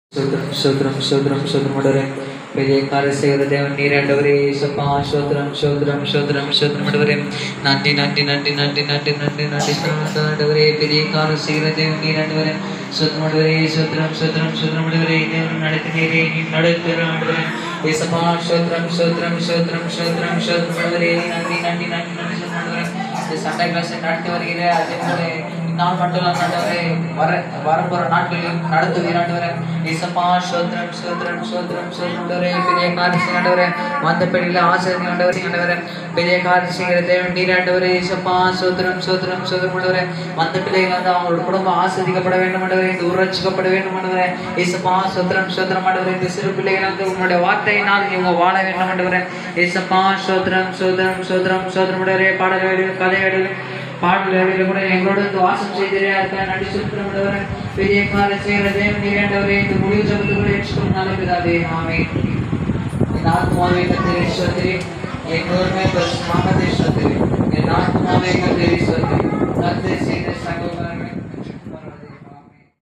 స్తోత్రం స్తోత్రం స్తోత్రం స్తోత్రముడరే పెరియ కార్య செய்கிற தேவன் நீர் ஆண்டவரே இயேசப்பா ஸ்தோத்திரம் ஸ்தோத்திரம் ஸ்தோத்திரம் ஸ்தோத்திரமுடவரே நன்றி நன்றி நன்றி நன்றி நன்றி நன்றி நன்றி ஸ்தோத்திரம் ஆண்டவரே பெரிய காரியம் செய்கிற தேவன் நீர் ஆண்டவரே ஸ்தோத்திரமுடவரே ஸ்தோத்திரம் ஸ்தோத்திரம் ஸ்தோத்திரமுடவரே தேவன் நடத்தினீரே நீ நடத்துகிற ஆண்டவரே இயேசப்பா ஸ்தோத்திரம் ஸ்தோத்திரம் ஸ்தோத்திரம் ஸ்தோத்திரம் ஸ்தோத்திரமுடவரே நன்றி நன்றி நன்றி நன்றி ஸ்தோத்திரமுடவரே இந்த சண்டை கிளாஸ் நடத்தி வருகிற அதே போல இந்நாள் மட்டும் இல்லாமல் ஆண்டவரே வர வரப்போற நாட்களில் நடத்துவீர் ஆண்டவரே இசப்பா சோத்ரம் சோத்ரம் சோத்ரம் சோத்ரே பெரிய காரியம் செய்ய ஆண்டவரே வந்த பெண்ணில் ஆசிரியர் ஆண்டவரே ஆண்டவரே பெரிய காரியம் செய்கிற தேவன் நீர் ஆண்டவரே இசப்பா சோத்ரம் சோத்ரம் சோத்ரம் ஆண்டவரே வந்த பிள்ளைகள் வந்து அவங்களோட குடும்பம் ஆசிரிக்கப்பட வேண்டும் ஆண்டவரே இந்த ஊர் ரட்சிக்கப்பட வேண்டும் ஆண்டவரே இசப்பா சோத்ரம் சோத்ரம் ஆண்டவரே இந்த சிறு பிள்ளைகள் வந்து உங்களுடைய வார்த்தையினால் இவங்க வாழ வேண்டும் ஆண்டவரே இசப்பா சோத்ரம் சோத்ரம் சோத்ரம் சோத்ரம் ஆண்டவரே பாடல் வேடு கதை வேடு பாடல் வேலையில கூட எங்களோட இந்த வாசம் செய்திரே அதுக்காக நன்றி செலுத்துகிறவரே பெரிய காரியம் செய்கிற தேவன் நீரேண்டவரே இந்த முடிவு ஜபத்துக்குள்ள ஏற்றுக்கொள்ள நல்ல பிதாவே ஆமே என் ஆத்மாவே கத்திரி ஸ்வத்திரி என் ஒருமை பரிசுமாக ஸ்வத்திரி என் ஆத்மாவே கத்திரி